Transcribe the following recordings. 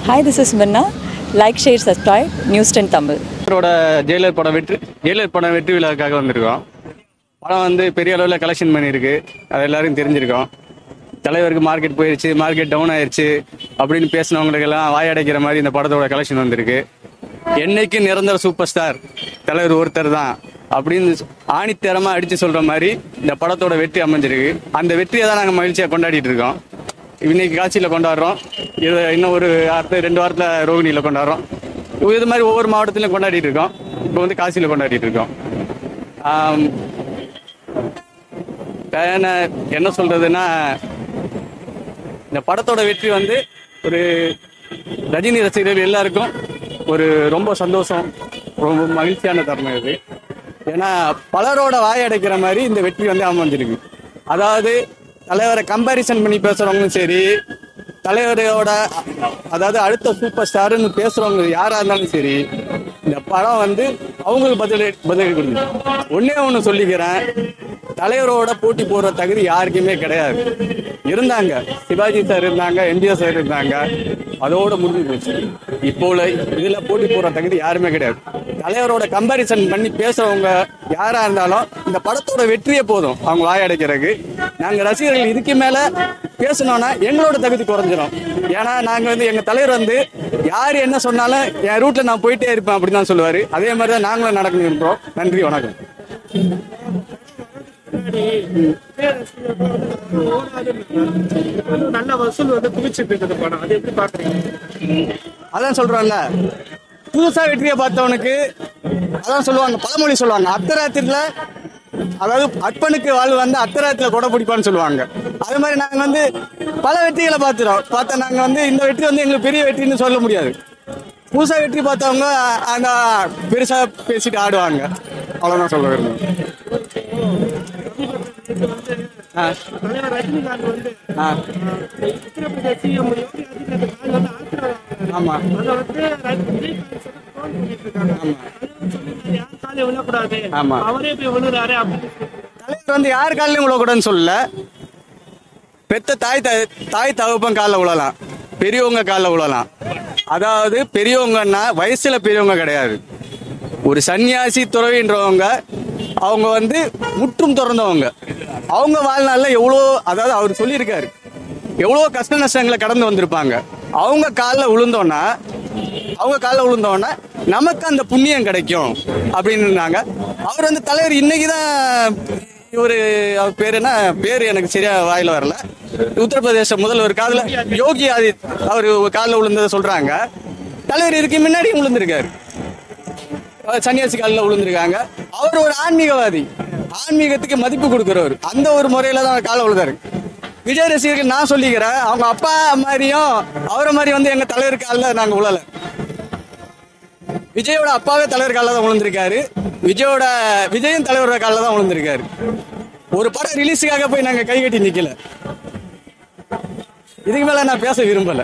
Hi, this is Minna. Like, share, subscribe. News 10 Tamil. அவரோட Jailer படம் வெற்றி Jailer படம் வெற்றி விழாவுக்காக வந்திருக்கோம் படம் வந்து பெரிய அளவில் கலெக்ஷன் பண்ணியிருக்கு அது எல்லாருக்கும் தெரிஞ்சிருக்கோம் தலைவருக்கு மார்க்கெட் போயிருச்சு மார்க்கெட் டவுன் ஆயிருச்சு அப்படின்னு பேசினவங்களுக்கெல்லாம் வாயடைக்கிற மாதிரி இந்த படத்தோட கலெக்ஷன் வந்திருக்கு என்னைக்கு நிரந்தர சூப்பர் ஸ்டார் தலைவர் ஒருத்தர் தான் அப்படின்னு ஆணித்தரமா அடிச்சு சொல்ற மாதிரி இந்த படத்தோட வெற்றி அமைஞ்சிருக்கு அந்த வெற்றியை தான் நாங்கள் மகிழ்ச்சியா கொண்டாடிட்டு இருக்கோம் இன்னைக்கு காட்சியில கொண்டாடுறோம் இது இன்னும் ஒரு வாரத்து ரெண்டு வாரத்துல ரோகிணியில கொண்டாடுறோம் இது மாதிரி ஒவ்வொரு மாவட்டத்திலும் கொண்டாடிட்டு இருக்கோம் இப்போ வந்து காசியில கொண்டாடிட்டு இருக்கோம் ஆம், என்ன என்ன சொல்றதுன்னா இந்த படத்தோட வெற்றி வந்து ஒரு ரஜினி ரசிகர்கள் எல்லாருக்கும் ஒரு ரொம்ப சந்தோஷம் ரொம்ப மகிழ்ச்சியான தருணம் இது ஏன்னா பலரோட வாய் அடைக்கிற மாதிரி இந்த வெற்றி வந்து அமைஞ்சிருக்கு அதாவது தலைவரை கம்பாரிசன் பண்ணி பேசுறவங்களும் சரி தலைவரோட அதாவது அடுத்த சூப்பர் ஸ்டார்னு பேசுறவங்க யாரா இருந்தாலும் சரி இந்த படம் வந்து அவங்களுக்கு பதில் பதில் கொடுக்குது ஒன்னே ஒன்று சொல்லிக்கிறேன் தலைவரோட போட்டி போடுற தகுதி யாருக்குமே கிடையாது இருந்தாங்க சிவாஜி சார் இருந்தாங்க எம்ஜிஆர் சார் இருந்தாங்க அதோட முடிஞ்சு போச்சு இப்போ உள்ள இதுல போட்டி போடுற தகுதி யாருமே கிடையாது தலைவரோட கம்பாரிசன் பண்ணி பேசுறவங்க யாரா இருந்தாலும் இந்த படத்தோட வெற்றியே போதும் அவங்க வாயடைக்கிறதுக்கு நாங்க ரசிகர்கள் இதுக்கு மேல பேசணும்னா எங்களோட தகுதி குறைஞ்சிரும் ஏன்னா நாங்க வந்து எங்க தலைவர் வந்து யார் என்ன சொன்னாலும் என் ரூட்ல நான் போயிட்டே இருப்பேன் அப்படின்னு தான் சொல்லுவாரு அதே மாதிரி தான் நாங்களும் நடக்கணும் இருக்கிறோம் நன்றி வணக்கம் நல்ல வசூல் வந்து குவிச்சிட்டு இருக்குது படம் அது எப்படி பாக்குறீங்க அதான் சொல்றோம்ல புதுசா வெற்றியை பார்த்தவனுக்கு அதான் சொல்லுவாங்க பழமொழி சொல்லுவாங்க அத்தராத்திரில அதாவது அற்பனுக்கு வாழ்வு வந்து அத்தராத்திர கொடை பிடிப்பான்னு சொல்லுவாங்க அது மாதிரி நாங்க வந்து பல வெற்றிகளை பார்த்துறோம் பார்த்தா நாங்க வந்து இந்த வெற்றி வந்து எங்களுக்கு பெரிய வெற்றின்னு சொல்ல முடியாது புதுசா வெற்றி பார்த்தவங்க அந்த பெருசா பேசிட்டு ஆடுவாங்க அவ்வளவுதான் சொல்ல விரும்புறேன் ஆ தலைவர் ரஜினிகாந்த் வந்து ஆ உத்தரப்பிரதேச சிஎம் யோகி ஆதித்யநாத் கால் வந்து ஆத்திரம் ஆமா அதை வந்து விஜயகாந்த் சொல்லி ட்ரோல் பண்ணிட்டு இருக்காங்க தலைவர் சொல்லிருந்தாரு யார் காலை விழக்கூடாது ஆமா. அவரே போய் விழுறாரு அப்படின்னு தலைவர் வந்து யார் காலிலும் விழக்கூடாதுன்னு சொல்லல பெத்த தாய் த- தாய் தகப்பன் காலில் விழலாம் பெரியவங்க காலில் விழலாம் அதாவது பெரியவங்கன்னா வயசுல பெரியவங்க கிடையாது ஒரு சன்னியாசி துறவின்றவங்க அவங்க வந்து முற்றும் திறந்தவங்க அவங்க வாழ்நாள்ல எவ்வளோ அதாவது அவர் சொல்லியிருக்காரு எவ்வளோ கஷ்ட நஷ்டங்களை கடந்து வந்திருப்பாங்க அவங்க காலில் விழுந்தோன்னா அவங்க காலில் விழுந்தோன்னா நமக்கு அந்த புண்ணியம் கிடைக்கும் அப்படின்னாங்க அவர் வந்து தலைவர் இன்னைக்கு தான் இவரு அவர் பேர் என்ன பேர் எனக்கு சரியா வாயில வரல உத்தரப்பிரதேச முதல்வர் காதுல யோகி ஆதித் அவர் காலில் விழுந்ததை சொல்றாங்க தலைவர் இதுக்கு முன்னாடி விழுந்திருக்காரு அவர் சன்னியாசி காலில் விழுந்திருக்காங்க அவர் ஒரு ஆன்மீகவாதி ஆன்மீகத்துக்கு மதிப்பு கொடுக்கிறவர் அந்த ஒரு முறையில தான் காலை விழுந்தாரு விஜய் ரசிகர்கள் நான் சொல்லிக்கிறேன் அவங்க அப்பா மாதிரியும் அவரை மாதிரி வந்து எங்க தலைவர் காலில் நாங்க விழல விஜயோட அப்பாவே தலைவர் காலில் தான் விழுந்திருக்காரு விஜயோட விஜயும் தலைவரோட காலில் தான் விழுந்திருக்காரு ஒரு படம் ரிலீஸுக்காக போய் நாங்க கை கட்டி நிக்கல இதுக்கு மேல நான் பேச விரும்பல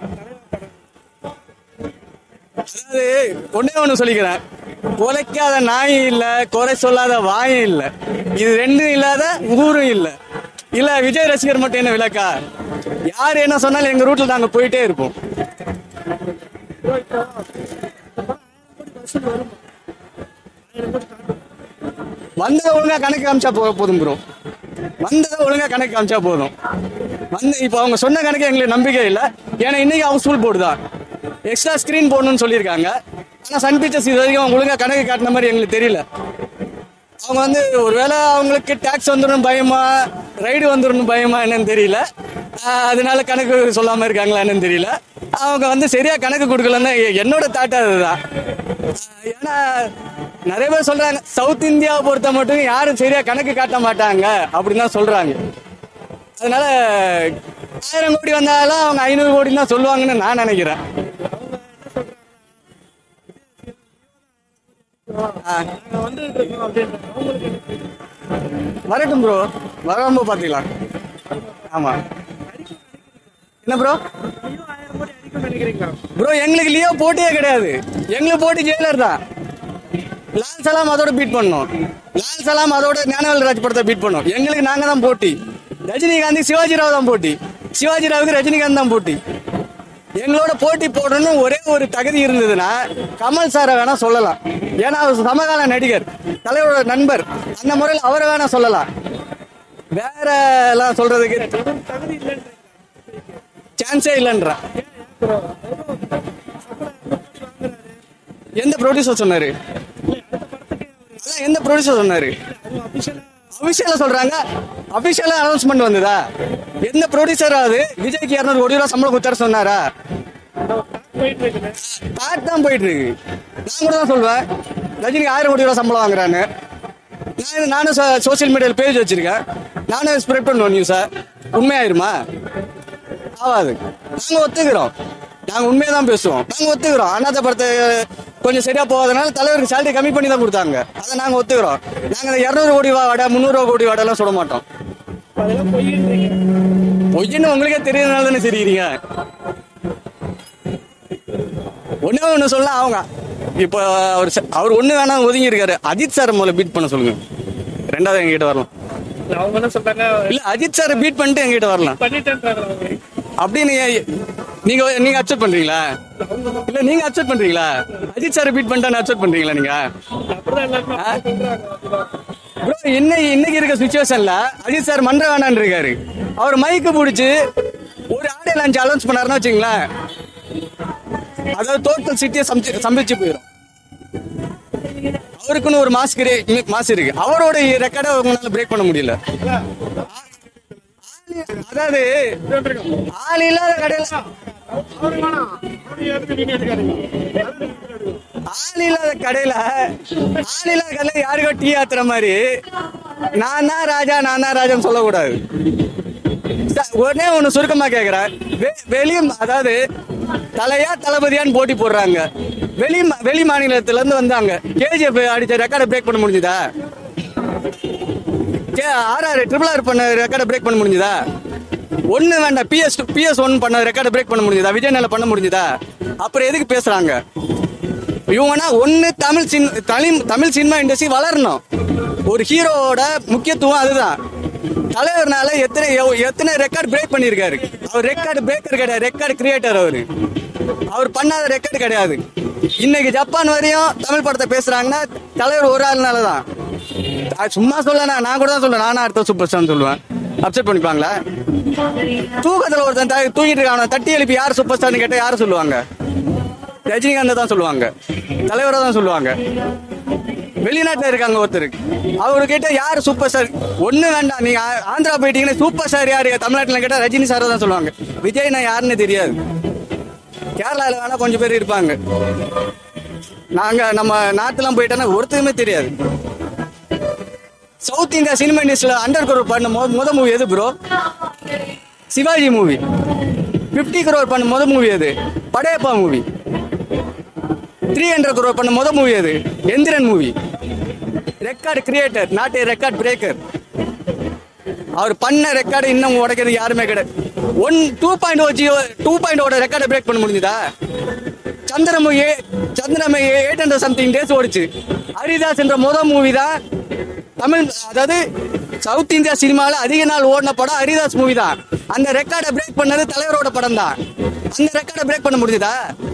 அதாவது ஒன்னே ஒண்ணு சொல்லிக்கிறேன் குலைக்காத நாயும் இல்ல குறை சொல்லாத வாயும் இல்ல இது ரெண்டும் இல்லாத ஊரும் இல்ல இல்ல விஜய் ரசிகர் மட்டும் என்ன விளக்கா யார் என்ன சொன்னாலும் எங்க ரூட்ல நாங்க போயிட்டே இருப்போம் வந்ததை ஒழுங்கா கணக்கு காமிச்சா போ போதும் ப்ரோ வந்ததை ஒழுங்கா கணக்கு காமிச்சா போதும் வந்து இப்போ அவங்க சொன்ன கணக்கு எங்களுக்கு நம்பிக்கை இல்லை ஏன்னா இன்னைக்கு அவங்க ஸ்கூல் போர்டு தான் எக்ஸ்ட்ரா ஸ்கிரீன் போடணும்னு சொல்லியிருக்காங்க ஆனால் சன் பிக்சர்ஸ் இது வரைக்கும் ஒழுங்கா கணக்கு காட்டின மாதிரி எங்களுக்கு தெரியல அவங்க வந்து ஒருவேளை அவங்களுக்கு டாக்ஸ் வந்துடும் பயமா ரைடு வந்துடும் பயமா என்னன்னு தெரியல ஆஹ் அதனால கணக்கு சொல்லாம இருக்காங்களா என்னன்னு தெரியல அவங்க வந்து சரியா கணக்கு கொடுக்கலன்னா எ- என்னோட தாட் அதுதான் ஆஹ் ஏன்னா நிறைய பேர் சொல்றாங்க சவுத் இந்தியாவை பொறுத்த மட்டும் யாரும் சரியா கணக்கு காட்ட மாட்டாங்க அப்படின்னு தான் சொல்றாங்க அதனால ஆயிரம் கோடி வந்தாலும் அவங்க ஐநூறு கோடி தான் சொல்லுவாங்கன்னு நான் நினைக்கிறேன் ஆஹ் நாங்க வந்துட்டு இருக்கோம் அப்படின்ற அவங்களுக்கு வரட்டும் ப்ரோ வரும்போது பார்த்துக்கலாம் ஆமா என்ன ப்ரோ ஐயோ ஆயிரம் கோடி அடிக்கும் நினைக்கிறீங்களா ப்ரோ எங்களுக்கு லியோ போட்டியே கிடையாது எங்களுக்கு போட்டி ஜெயிலர் தான் லால் சலாம் அதோட பீட் பண்ணோம் லால் சலாம் அதோட ஞானவேல் ராஜ் படத்தை பீட் பண்ணோம் எங்களுக்கு நாங்க தான் போட்டி ரஜினிகாந்த் சிவாஜி ராவ் தான் போட்டி சிவாஜி ராவுக்கு ரஜினிகாந்த் தான் போட்டி எங்களோட போட்டி போடணும்னு ஒரே ஒரு தகுதி இருந்ததுன்னா கமல் சாரை வேணா சொல்லலாம் ஏன்னா அவர் சமகால நடிகர் தலைவரோட நண்பர் அந்த முறையில் அவரை வேணா சொல்லலாம் வேற எல்லாம் சொல்றதுக்கு தகுதி இல்லைன்றீங்களா சான்ஸே இல்லைன்ற எந்த ப்ரொடியூசர் சொன்னாரு அதான் எந்த ப்ரொடியூசர் சொன்னாரு அபிஷியலா சொல்றாங்க அபிஷியலா அனௌன்ஸ்மெண்ட் வந்ததா எந்த ப்ரொடியூசராவது விஜய்க்கு இரநூறு கோடி ரூபா சம்பளம் கொடுத்தாரு சொன்னாரா போயிட்டு இருக்குது டாக் தான் போயிட்டு இருக்கு நான் கூட தான் சொல்வேன் ரஜினிக்கு ஆயிரம் கோடி ரூபா சம்பளம் வாங்குறான்னு நான் நானும் சோசியல் மீடியாவில் பேஜ் வச்சிருக்கேன் நானும் ஸ்ப்ரெட் பண்ணுவேன் நியூஸை உண்மையாயிருமா ஆகாது நாங்கள் ஒத்துக்கிறோம் நாங்கள் உண்மையை தான் பேசுவோம் நாங்கள் ஒத்துக்கிறோம் அண்ணாத்த படத்தை கொஞ்சம் சரியா போகாதனால தலைவருக்கு சேலரி கம்மி பண்ணி தான் கொடுத்தாங்க அதை நாங்கள் ஒத்துக்கிறோம் நாங்கள் இந்த இரநூறு கோடி வாடை முந்நூறு கோடி வாடை எல்லாம் சொல்ல மாட்டோம் அதெல்லாம் பொய்ன்றீங்க பொய்ன்னு உங்களுக்கே தெரியறதுனால தானே தெரியுறீங்க ஒண்ணே ஒண்ணு சொல்ல அவங்க இப்போ அவர் ச- அவர் ஒண்ணு வேணாம் ஒதுங்கி இருக்காரு அஜித் சார் முதல்ல பீட் பண்ண சொல்லுங்க ரெண்டாவது எங்ககிட்ட வரலாம் அவங்க என்ன சொல்றாங்க இல்ல அஜித் சாரை பீட் பண்ணிட்டு எங்ககிட்ட வரலாம் பண்ணிட்டேன்றாங்க அவங்க அப்படின்னு ஏ- நீங்க நீங்க அக்செப்ட் பண்றீங்களா இல்ல நீங்க அக்செப்ட் பண்றீங்களா அஜித் சாரை பீட் பண்ணிட்டு அக்செப்ட் பண்றீங்களா நீங்க அப்படிதான் எல்லாருமே ஆ? சொல்றாங்க அதுதான். ப்ரோ இன்னைக்கு இன்னைக்கு இருக்க சுச்சுவேஷன்ல அஜித் சார் மன்ற வேணான்னு இருக்காரு அவர் மைக்கு பிடிச்சி ஒரு ஆடியோ லான்ச் அலௌன்ஸ் பண்ணாருன்னு வச்சுங்களேன் அதாவது டோட்டல் சிட்டியை சம்பிச்சு போயிடும் அவருக்குன்னு ஒரு மாஸ்க் மாஸ் இருக்கு அவரோட ரெக்கார்டை உங்களால பிரேக் பண்ண முடியல அதாவது ஆள் இல்லாத கடையில அவரு வேணாம் அவரு எதுக்கு நீங்க எடுக்காதீங்க அது நீங்க எடுக்கணும். ஆள் இல்லாத கடையில ஆள் இல்லாத கடையில யாருக்கோ டீ ஆத்துற மாதிரி நான் தான் ராஜா நான் தான் ராஜான்னு சொல்லக்கூடாது ச- உடனே ஒண்ணு சுருக்கமா கேக்குறேன் வெ- வெளி அதாவது தலையா தளபதியான்னு போட்டி போடுறாங்க வெளி மா- வெளி மாநிலத்துல இருந்து வந்தாங்க கேஜிஎஃப் அடிச்ச ரெக்கார்டை பிரேக் பண்ண முடிஞ்சுதா ஆர்ஆர் ட்ரிபிள் ஆர் பண்ண ரெக்கார்டை பிரேக் பண்ண முடிஞ்சுதா ஒண்ணு வேண்டாம் பிஎஸ் பிஎஸ் ஒன் பண்ண ரெக்கார்டை பிரேக் பண்ண முடிஞ்சுதா விஜய் நல்ல பண்ண முடிஞ்சுதா அப்புறம் எதுக்கு பேசுறாங்க இவங்கன்னா ஒண்ணு தமிழ் சின் தமிழ் தமிழ் சினிமா இண்டஸ்ட்ரி வளரணும் ஒரு ஹீரோவோட முக்கியத்துவம் அதுதான் தலைவர்னால எத்தனை எவ்- எத்தனை ரெக்கார்ட் பிரேக் பண்ணியிருக்காரு அவர் ரெக்கார்டு பிரேக்கர் கிடையாது ரெக்கார்டு கிரியேட்டர் அவரு அவர் பண்ணாத ரெக்கார்டு கிடையாது இன்னைக்கு ஜப்பான் வரையும் தமிழ் படத்தை பேசுறாங்கன்னா தலைவர் ஒரு ஆள்னால தான் அது சும்மா சொல்லனா நான் கூட தான் சொல்லுவேன் நானும் அடுத்த சூப்பர் ஸ்டார்னு சொல்லுவேன் அப்செட் பண்ணிப்பாங்களா தூக்கத்துல ஒருத்தன் த- தூங்கிட்டு இருக்கான் அவனை தட்டி எழுப்பி யார் சூப்பர் ஸ்டார்னு கேட்டா யார் சொல்லுவாங்க ரஜினிகாந்த் தான் சொல்லுவாங்க தலைவரை தான் சொல்லுவாங்க வெளிநாட்டுல இருக்காங்க ஒருத்தர் அவரு கேட்ட யார் சூப்பர் ஸ்டார் ஒண்ணு வேண்டாம் நீங்க ஆ- ஆந்திரா போயிட்டீங்கன்னா சூப்பர் ஸ்டார் யாரு தமிழ்நாட்டுல கேட்டா ரஜினி சார் தான் சொல்லுவாங்க விஜய் நான் யாருன்னு தெரியாது கேரளால வேணா கொஞ்சம் பேர் இருப்பாங்க நாங்க நம்ம நாட்டுலாம் போயிட்டோன்னா ஒருத்தருமே தெரியாது சவுத் இந்தியா சினிமா இண்டஸ்ட்ரியில அண்டர் குரோர் பண்ண மொத முத மூவி எது ப்ரோ சிவாஜி மூவி 50 crore பண்ண முத மூவி எது Padayappa movie three hundred crore பண்ண முத மூவி எது Enthiran movie record creator not a record breaker அவர் பண்ண ரெக்கார்டு இன்னும் உடைக்கிறது யாருமே கிடையாது ஒன் டூ பாயிண்ட் ஓ ஜியோ டூ பாயிண்ட் ஓட ரெக்கார்டை பிரேக் பண்ண முடிஞ்சுதா Chandramukhi Chandramukhi eight hundred something days ஓடிச்சு ஹரிதாஸ் என்ற முத மூவி தான் தமிழ் அதாவது சவுத் இந்தியா சினிமாவில் அதிக நாள் ஓடின படம் ஹரிதாஸ் மூவி தான் அந்த ரெக்கார்டை பிரேக் பண்ணது தலைவரோட படம் தான் அந்த ரெக்கார்டை பிரேக் பண்ண முடிஞ்சுதா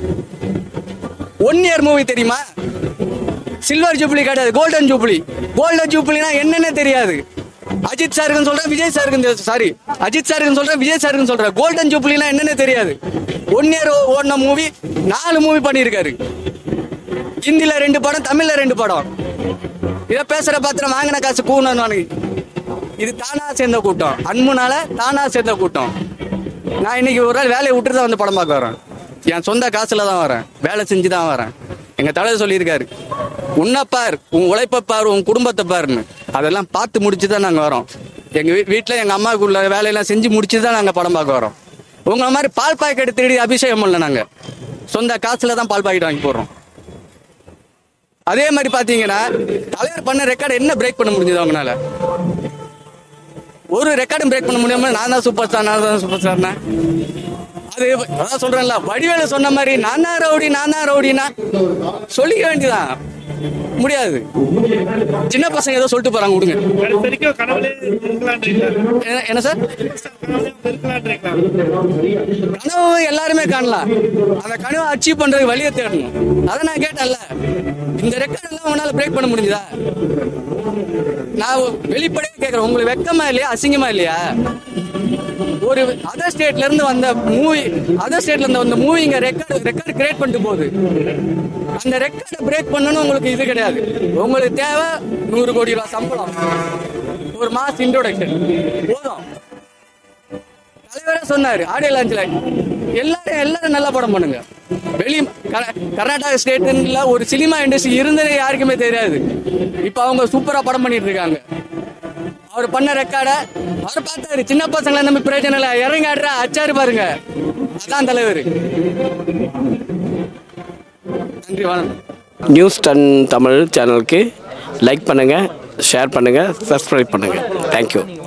ஒன் இயர் மூவி தெரியுமா சில்வர் ஜூப்ளி கிடையாது கோல்டன் ஜூப்ளி கோல்டன் ஜூப்ளினா என்னன்னே தெரியாது அஜித் சாருக்குன்னு சொல்றேன் விஜய் சாருக்கு சாரி அஜித் சாருக்குன்னு சொல்றேன் விஜய் சாருக்குன்னு சொல்றேன் கோல்டன் ஜூப்ளினா என்னன்னே தெரியாது ஒன் இயர் ஓடின மூவி நாலு மூவி பண்ணியிருக்காரு ஹிந்தில ரெண்டு படம் தமிழ்ல ரெண்டு படம் இதை பேசுற பாத்திரம் வாங்கின காசு கூணு இது தானா சேர்ந்த கூட்டம் அன்புனால தானா சேர்ந்த கூட்டம் நான் இன்னைக்கு ஒரு நாள் வேலையை விட்டுட்டு தான் வந்து படம் பார்க்க வரேன் என் சொந்த காசுல தான் வரேன் வேலை செஞ்சு தான் வரேன் எங்க தலைவர் சொல்லியிருக்காரு உன்னை பார் உன் உழைப்பை பார் உன் குடும்பத்தை பாருன்னு அதெல்லாம் பார்த்து முடிச்சு தான் நாங்கள் வரோம் எங்க வீ- வீட்டுல எங்க அம்மாவுக்குள்ள வேலையெல்லாம் செஞ்சு முடிச்சு தான் நாங்கள் படம் பார்க்க வரோம் உங்களை மாதிரி பால் பாக்கெட் திருடி அபிஷேகம் பண்ணல நாங்க சொந்த காசுல தான் பால் பாக்கெட் வாங்கி போடுறோம் அதே மாதிரி பாத்தீங்கன்னா தலைவர் பண்ண ரெக்கார்டு என்ன பிரேக் பண்ண முடிஞ்சது அவங்களால ஒரு ரெக்கார்டும் பிரேக் பண்ண முடியாம நான் தான் சூப்பர் ஸ்டார் நான் தான் சூப்பர் ஸ்டார்னா அது அதான் சொல்றேன்ல வடிவேலு சொன்ன மாதிரி நான் தான் ரவுடி நான் தான் ரவுடினா சொல்லிக்க வேண்டியதான் முடியாது சின்ன பசங்க ஏதோ சொல்லிட்டு போறாங்க விடுங்க கடைசி வரைக்கும் கனவுலே இருக்கலான்றீங்களா என்ன- என்ன சார் கனவுலே இருக்கலான்றீங்களா கனவு எல்லாருமே காணலாம் அந்த கனவை அச்சீவ் பண்றதுக்கு வழியை தேடணும் அதை நான் கேட்டேன்ல இந்த ரெக்கார்ட் எல்லாம் உன்னால பிரேக் பண்ண முடிஞ்சுதா நான் வெளிப்படையா கேட்கறேன் உங்களுக்கு வெக்கமா இல்லையா அசிங்கமா இல்லையா ஒரு அதர் ஸ்டேட்ல இருந்து வந்த மூவி அதர் ஸ்டேட்ல இருந்து வந்த மூவி இங்க ரெக்கார்ட் ரெக்கார்ட் கிரியேட் பண்ணிட்டு போகுது அந்த ரெக்கார்டை பிரேக் பண்ணணும் உங்களுக்கு இது கிடையாது உங்களுக்கு தேவை நூறு கோடி ரூபாய் சம்பளம் ஒரு மாஸ் இன்ட்ரோடக்ஷன் போதும் தலைவரே சொன்னாரு ஆடியோ லான்ச்ல எல்லாரும் எல்லாரும் நல்ல படம் பண்ணுங்க வெளி கர- கர்நாடகா ஸ்டேட்ல ஒரு சினிமா இண்டஸ்ட்ரி இருந்ததே யாருக்குமே தெரியாது இப்ப அவங்க சூப்பரா படம் பண்ணிட்டு இருக்காங்க அவர் பண்ண ரெக்கார்ட அவர் பார்த்தாரு சின்ன பசங்களை நம்ம பிரயோஜனம் இல்லை இறங்கி ஆடுற அச்சாரு பாருங்க அதான் தலைவர் நன்றி வணக்கம் நியூஸ் டென் தமிழ் சேனலுக்கு லைக் பண்ணுங்கள் ஷேர் பண்ணுங்கள் சப்ஸ்கிரைப் பண்ணுங்கள் தேங்க்யூ